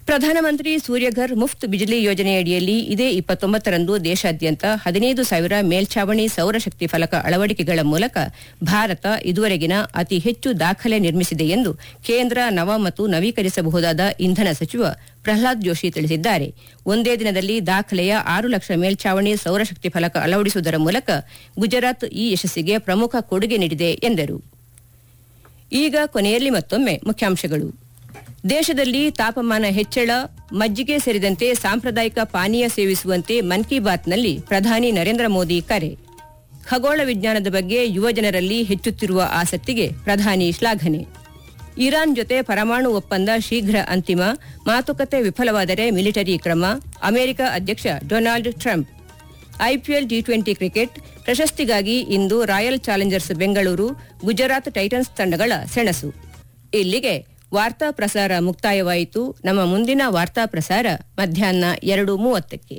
ಪ್ರಧಾನಮಂತ್ರಿ ಸೂರ್ಯಘರ್ ಮುಫ್ತ್ ಬಿಜಿಲಿ ಯೋಜನೆಯಡಿಯಲ್ಲಿ ಇದೇ ಇಪ್ಪತ್ತೊಂಬತ್ತರಂದು ದೇಶಾದ್ಯಂತ ಹದಿನೈದು ಸಾವಿರ ಮೇಲ್ಛಾವಣಿ ಸೌರಶಕ್ತಿ ಫಲಕ ಅಳವಡಿಕೆಗಳ ಮೂಲಕ ಭಾರತ ಇದುವರೆಗಿನ ಅತಿ ಹೆಚ್ಚು ದಾಖಲೆ ನಿರ್ಮಿಸಿದೆ ಎಂದು ಕೇಂದ್ರ ನವ ಮತ್ತು ನವೀಕರಿಸಬಹುದಾದ ಇಂಧನ ಸಚಿವ ಪ್ರಹ್ಲಾದ್ ಜೋಶಿ ತಿಳಿಸಿದ್ದಾರೆ ಒಂದೇ ದಿನದಲ್ಲಿ ದಾಖಲೆಯ ಆರು ಲಕ್ಷ ಮೇಲ್ಛಾವಣಿ ಸೌರಶಕ್ತಿ ಫಲಕ ಅಳವಡಿಸುವುದರ ಮೂಲಕ ಗುಜರಾತ್ ಈ ಯಶಸ್ಸಿಗೆ ಪ್ರಮುಖ ಕೊಡುಗೆ ನೀಡಿದೆ ಎಂದರು ಈಗ ಕೊನೆಯಲ್ಲಿ ಮತ್ತೊಮ್ಮೆ ಮುಖ್ಯಾಂಶಗಳು ದೇಶದಲ್ಲಿ ತಾಪಮಾನ ಹೆಚ್ಚಳ ಮಜ್ಜಿಗೆ ಸೇರಿದಂತೆ ಸಾಂಪ್ರದಾಯಿಕ ಪಾನೀಯ ಸೇವಿಸುವಂತೆ ಮನ್ ಕಿ ಬಾತ್ನಲ್ಲಿ ಪ್ರಧಾನಿ ನರೇಂದ್ರ ಮೋದಿ ಕರೆ ಖಗೋಳ ವಿಜ್ಞಾನದ ಬಗ್ಗೆ ಯುವಜನರಲ್ಲಿ ಹೆಚ್ಚುತ್ತಿರುವ ಆಸಕ್ತಿಗೆ ಪ್ರಧಾನಿ ಶ್ಲಾಘನೆ ಇರಾನ್ ಜೊತೆ ಪರಮಾಣು ಒಪ್ಪಂದ ಶೀಘ್ರ ಅಂತಿಮ ಮಾತುಕತೆ ವಿಫಲವಾದರೆ ಮಿಲಿಟರಿ ಕ್ರಮ ಅಮೆರಿಕ ಅಧ್ಯಕ್ಷ Donald Trump IPL T twenty cricket ಪ್ರಶಸ್ತಿಗಾಗಿ ಇಂದು Royal Challengers Bengaluru Gujarat Titans ತಂಡಗಳ ಸೆಣಸು ಇಲ್ಲಿಗೆ ವಾರ್ತಾ ಪ್ರಸಾರ ಮುಕ್ತಾಯವಾಯಿತು ನಮ್ಮ ಮುಂದಿನ ವಾರ್ತಾ ಪ್ರಸಾರ ಮಧ್ಯಾಹ್ನ ಎರಡು ಮೂವತ್ತಕ್ಕೆ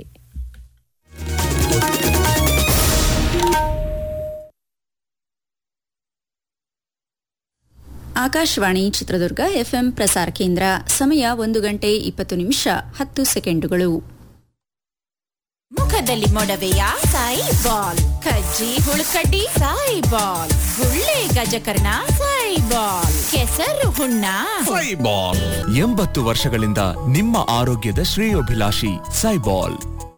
ಆಕಾಶವಾಣಿ ಚಿತ್ರದುರ್ಗ ಎಫ್ಎಂ ಪ್ರಸಾರ ಕೇಂದ್ರ ಸಮಯ ಒಂದು ಗಂಟೆ ಇಪ್ಪತ್ತು ನಿಮಿಷ ಹತ್ತು ಸೆಕೆಂಡುಗಳು ಮುಖದಲ್ಲಿ ಮೊಡವೆಯ ಸಾಯಿ ಬಾಲ್ ಕಜ್ಜಿ ಹುಳುಕಡ್ಡಿ ಸಾಯಿ ಬಾಲ್ ಗುಳ್ಳೆ ಗಜಕರ್ಣ ಸಾಯಿ ಬಾಲ್ ಕೆಸರು ಹುಣ್ಣ ಸೈಬಾಲ್ ಎಂಬತ್ತು ವರ್ಷಗಳಿಂದ ನಿಮ್ಮ ಆರೋಗ್ಯದ ಶ್ರೇಯೋಭಿಲಾಷಿ ಸೈಬಾಲ್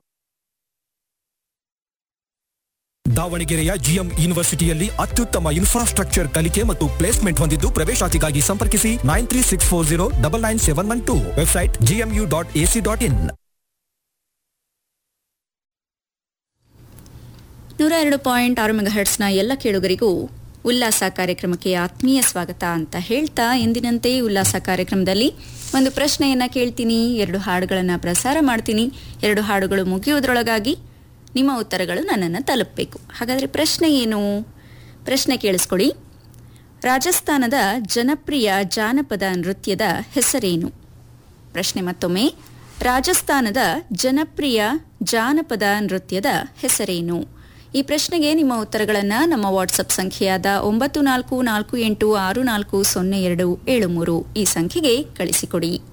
ದಾವಣಗೆರೆಯ ಜಿಎಂ ಯೂನಿವರ್ಸಿಟಿಯಲ್ಲಿ ಅತ್ಯುತ್ತಮ ಇನ್ಫ್ರಾಸ್ಟ್ರಕ್ಚರ್ ಕಲಿಕೆ ಮತ್ತು ಪ್ಲೇಸ್ಮೆಂಟ್ ಹೊಂದಿದ್ದು ಪ್ರವೇಶಾತಿಗಾಗಿ ಸಂಪರ್ಕಿಸಿ nine three six four zero double nine seven one two website GMU dot AC dot in ನೂರ ಎರಡು ಪಾಯಿಂಟ್ ಆರು ಮೆಗಾಹರ್ಟ್ಸ್ನ ಎಲ್ಲ ಕೇಳುಗರಿಗೂ ಉಲ್ಲಾಸ ಕಾರ್ಯಕ್ರಮಕ್ಕೆ ಆತ್ಮೀಯ ಸ್ವಾಗತ ಅಂತ ಹೇಳ್ತಾ ಎಂದಿನಂತೆ ಉಲ್ಲಾಸ ಕಾರ್ಯಕ್ರಮದಲ್ಲಿ ಒಂದು ಪ್ರಶ್ನೆಯನ್ನ ಕೇಳ್ತೀನಿ ಎರಡು ಹಾಡುಗಳನ್ನು ಪ್ರಸಾರ ಮಾಡ್ತೀನಿ ಎರಡು ಹಾಡುಗಳು ಮುಗಿಯೋದ್ರೊಳಗಾಗಿ ನಿಮ್ಮ ಉತ್ತರಗಳು ನನ್ನನ್ನು ತಲುಪಬೇಕು ಹಾಗಾದರೆ ಪ್ರಶ್ನೆ ಏನು ಪ್ರಶ್ನೆ ಕೇಳಿಸ್ಕೊಡಿ ರಾಜಸ್ಥಾನದ ಜನಪ್ರಿಯ ಜಾನಪದ ನೃತ್ಯದ ಹೆಸರೇನು ಪ್ರಶ್ನೆ ಮತ್ತೊಮ್ಮೆ ರಾಜಸ್ಥಾನದ ಜನಪ್ರಿಯ ಜಾನಪದ ನೃತ್ಯದ ಹೆಸರೇನು ಈ ಪ್ರಶ್ನೆಗೆ ನಿಮ್ಮ ಉತ್ತರಗಳನ್ನು ನಮ್ಮ ವಾಟ್ಸಪ್ ಸಂಖ್ಯೆಯಾದ ಒಂಬತ್ತು ನಾಲ್ಕು ನಾಲ್ಕು ಎಂಟು ಆರು ನಾಲ್ಕು ಸೊನ್ನೆ ಎರಡು ಏಳು ಮೂರು ಈ ಸಂಖ್ಯೆಗೆ ಕಳಿಸಿಕೊಡಿ